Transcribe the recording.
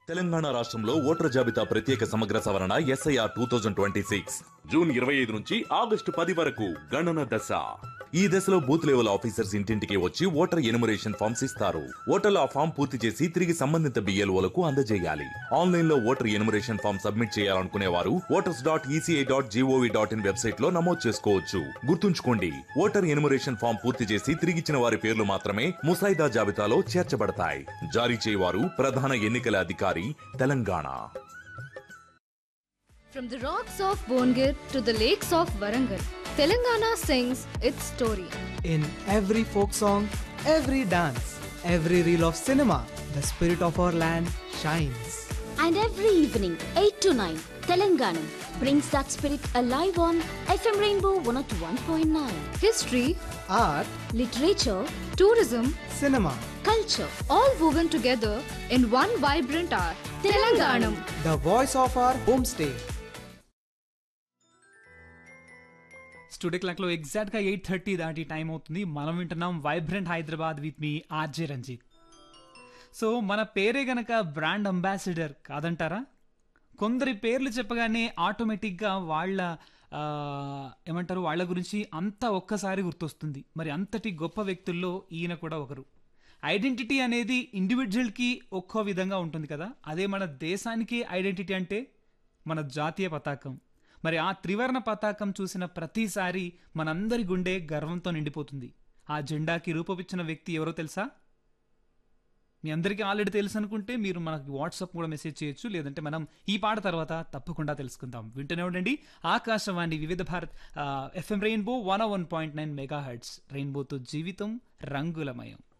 తెలంగాణ రాష్ట్రంలో ఓటర్ జాబితా ప్రత్యేక సమగ్ర సవరణ SIR two thousand twenty six June ఇరవై ఐదు నుంచి ఆగస్టు పది వరకు గణన దశ ఈ దశలో బూత్ లెవెల్ ఆఫీసర్స్ ఇంటింటికి వచ్చి ఓటర్ ఎనుమరేషన్ ఫామ్స్ ఇస్తారు ఓటర్లు ఆ ఫామ్ పూర్తి చేసి తిరిగి సంబంధిత బిఎల్ఓలకు అందజేయాలి ఆన్లైన్ లో ఓటర్ ఎనుమరేషన్ ఫామ్ సబ్మిట్ చేయాలనుకునే వారు voters dot ECI dot GOV dot in website లో నమోదు చేసుకోవచ్చు గుర్తుంచుకోండి ఓటర్ ఎనుమరేషన్ ఫామ్ పూర్తి చేసి తిరిగిచ్చిన వారి పేర్లు మాత్రమే ముసాయిదా జాబితాలో చేర్చబడతాయి జారీ చేయవారు ప్రధాన ఎన్నికల అధికారి Telangana From the rocks of Bongir to the lakes of Warangal, Telangana sings its story. In every folk song, every dance, every reel of cinema, the spirit of our land shines. And every evening, 8 to 9, Telanganam brings that spirit alive on FM Rainbow 101.9. History, Art, Literature, tourism, cinema, culture, all woven together in one vibrant art. Telanganam. the voice of our homestay. Studio క్లాక్లో ఎగ్జాక్ట్గా eight thirty దాటి time అవుతుంది మనం వింటున్నాం vibrant Hyderabad with మీ RJ Ranjith so మన పేరే గనక బ్రాండ్ అంబాసిడర్ కాదంటారా కొందరి పేర్లు చెప్పగానే ఆటోమేటిక్గా వాళ్ళ ఆ, ఏమంటారు వాళ్ళ గురించి అంతా ఒక్కసారి గుర్తొస్తుంది మరి అంతటి గొప్ప వ్యక్తుల్లో ఈయన కూడా ఒకరు ఐడెంటిటీ అనేది ఇండివిజువల్కి ఒక్కో విధంగా ఉంటుంది కదా అదే మన దేశానికి ఐడెంటిటీ అంటే మన జాతీయ పతాకం మరి ఆ త్రివర్ణ పతాకం చూసిన ప్రతిసారి మనందరి గుండె గర్వంతో నిండిపోతుంది ఆ జెండాకి రూపొచ్చిన వ్యక్తి ఎవరో తెలుసా మీ అందరికీ ఆల్రెడీ తెలుసు అనుకుంటే మీరు మనకి వాట్సాప్ కూడా మెసేజ్ చేయొచ్చు లేదంటే మనం ఈ పాట తర్వాత తప్పకుండా తెలుసుకుందాం వింటూనే ఉండండి Akashvani Vividh Bharat FM rainbow one one point nine megahertz రెయిన్బోతో జీవితం రంగులమయం